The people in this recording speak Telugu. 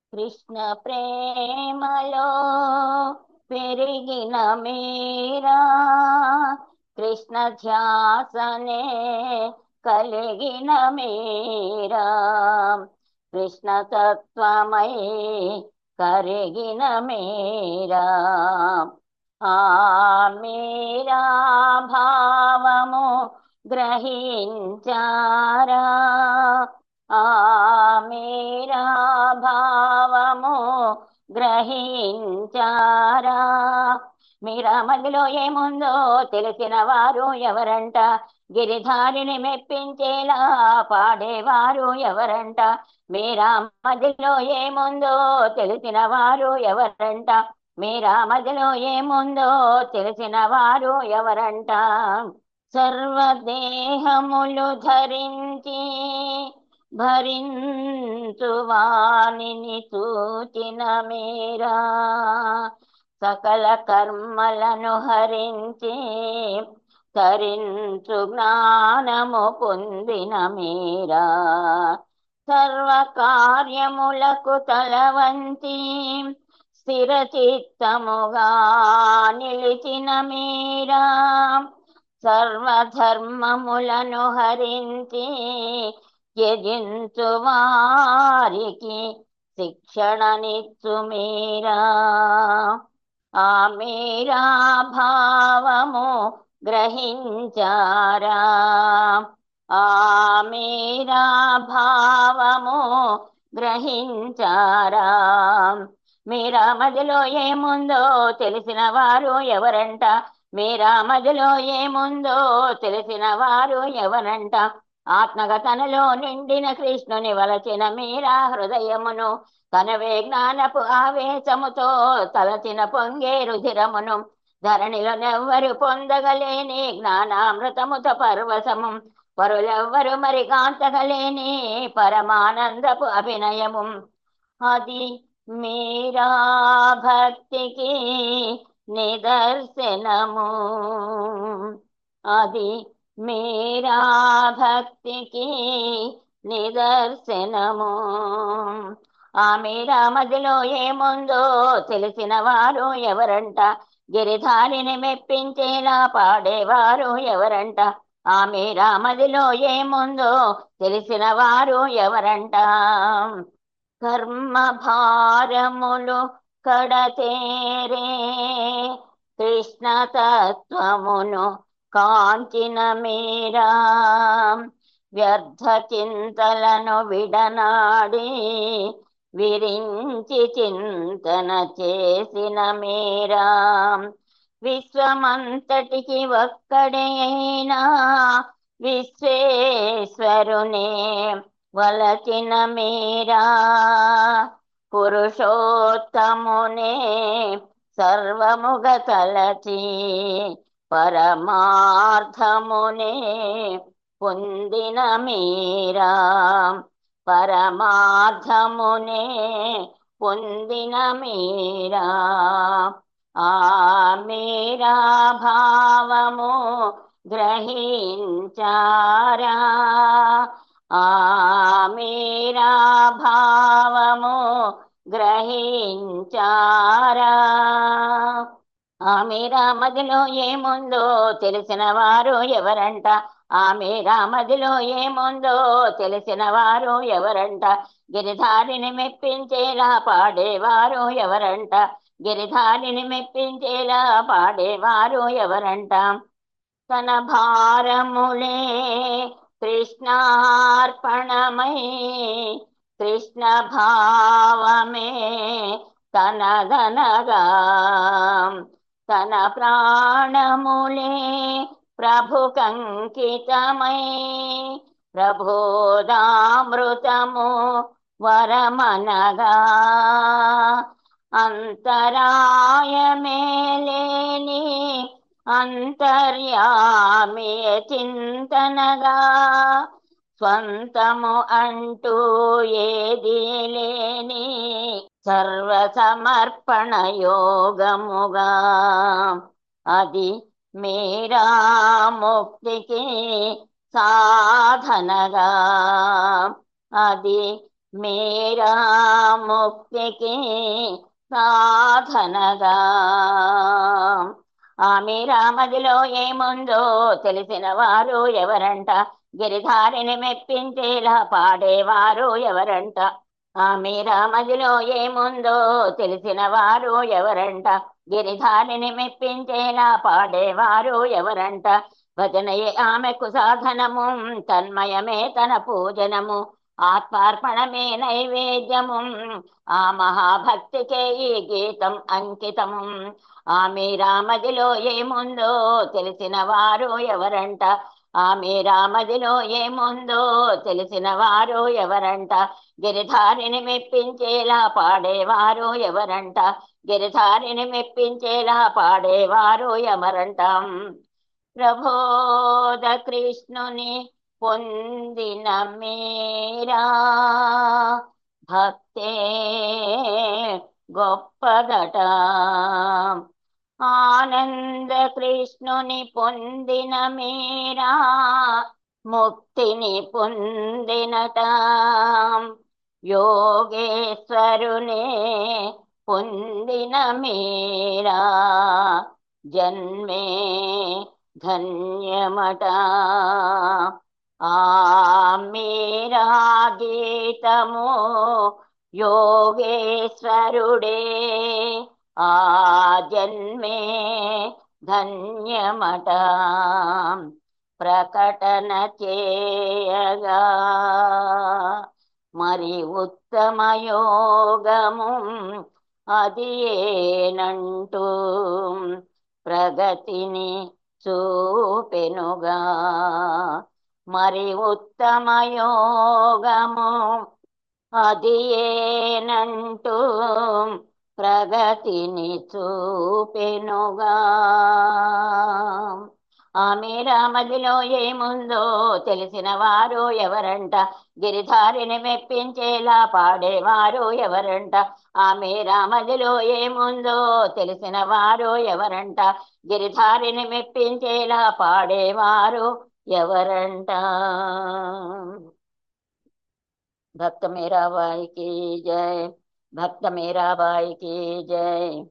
కృష్ణ ప్రేమలో పెరిగిన మీరా కృష్ణ ధ్యాసనే కలిగిన మీరా కృష్ణ తత్వమై కరిగిన మీరా ఆ మీరా భావము గ్రహించారా ఆ మీరా భావము గ్రహించారా మీరా మదిలో ఏముందో తెలిసిన వారు ఎవరంట గిరిధారిని మెప్పించేలా పాడేవారు ఎవరంట మీరా మదిలో ఏముందో తెలిసిన వారు ఎవరంట మీరా మదిలో ఏముందో తెలిసిన వారు ఎవరంట సర్వదేహములు ధరించి భరించు వాణిని చూచిన మీరా సకల కర్మలను హరించి తరించు జ్ఞానము పొందిన మీరా సర్వ కార్యములకు తల వంచి స్థిర చిత్తముగా నిలిచిన మీరా సర్వధర్మములను హరించి త్యజించు వారికి శిక్షణనిచ్చు మీరా ఆ మీరా భావము గ్రహించారా ఆ మీరా భావము గ్రహించారా మీరా మదిలో ఏముందో తెలిసిన వారు ఎవరంట మీరా మదిలో ఏముందో తెలిసిన వారు ఎవరంట ఆత్మగతనలో నిండిన కృష్ణుని వలచిన మీరా హృదయమును తనవే జ్ఞానపు ఆవేశముతో తలచిన పొంగే రుధిరమును ధరణిలో నెవ్వరు పొందగలేని జ్ఞానామృతముత పర్వసము పరులెవ్వరు మరి కాంతగలేని పరమానందపు అభినయము అది మీరా భక్తికి నిదర్శనము అది మీరా భక్తికి నిదర్శనము ఆ మీరా మదిలో ఏముందో తెలిసిన వారు ఎవరంట గిరిధారిని మెప్పించేలా పాడేవారు ఎవరంట ఆ మీరా మదిలో ఏముందో తెలిసిన వారు ఎవరంట కర్మ భారములు కడతేరే కృష్ణ తత్వమును కాంచిన మీరా వ్యర్థ చింతలను విడనాడి విరించి చింతన చేసిన మీరా విశ్వమంతటికి ఒక్కడే అయినా విశ్వేశ్వరునే వలచిన మీరా పురుషోత్తమునే సర్వముగ తలచి పరమార్థమునే పొందిన మీరా పరమార్థమునే పొందిన మీరా ఆ మీరా భావము గ్రహించారా ఆ మీరా భావము గ్రహించారా ఆ మీరా మదిలో ఏముందో తెలిసిన వారు ఎవరంట ఆ మీరా మదిలో ఏముందో తెలిసిన వారు ఎవరంట గిరిధారిని మెప్పించేలా పాడేవారు ఎవరంట గిరిధారిని మెప్పించేలా పాడేవారు ఎవరంట తన భారములే కృష్ణార్పణమై కృష్ణ భావమే తనదనగా తన ప్రాణములే ప్రభు కంకితమై ప్రబోధామృతము వరమనగా అంతరాయమేలేని అంతర్యామి చింతనగా స్వంతము అంటూ ఏది లేని సర్వసమర్పణ యోగముగా అది మీరా ముక్తికి సాధనగా అది మీరా ముక్తికి సాధనగా ఆ మీరా మదిలో ఏముందో తెలిసిన వారు ఎవరంట గిరిధారిని మెప్పించేలా పాడేవారు ఎవరంట ఆ మీరా మదిలో ఏముందో తెలిసిన వారు ఎవరంట గిరిధారిని మెప్పించేలా పాడేవారు ఎవరంట భజనయే ఆమెకు సాధనము తన్మయమే తన పూజనము ఆత్మార్పణమే నైవేద్యము ఆ మహాభక్తికే ఈ గీతం అంకితము ఆ మీరామదిలో ఏముందో తెలిసిన వారు ఎవరంట ఆ మీరామదిలో ఏముందో తెలిసిన వారు ఎవరంట గిరిధారిని మెప్పించేలా పాడేవారు ఎవరంట గిరిధారిని మెప్పించేలా పాడేవారు ఎవరంట ప్రబోధ కృష్ణుని పొందిన మీరా భక్తే గొప్పదట ఆనంద కృష్ణుని పొందిన మీరా ముక్తిని పొందినట యోగేశ్వరునే పొందిన మీరా జన్మే ధన్యమట ఆ మీరా గీతము యోగేశ్వరుడే ఆ జన్మే ధన్యమట ప్రకటన చేయగా మరి ఉత్తమ యోగము అది ఏనంటూ ప్రగతిని చూపెనుగా మరి ఉత్తమ యోగము అది ఏనంటూ ప్రగతిని చూపెనుగా ఆమె రామదిలో ఏముందో తెలిసిన వారు ఎవరంట గిరిధారిని మెప్పించేలా పాడేవారు ఎవరంట ఆమె రామదిలో ఏముందో తెలిసిన వారు ఎవరంట గిరిధారిని మెప్పించేలా పాడేవారు ఎవరంట భక్త మీరాబాయికి జై భక్త మీరాబాయికి జై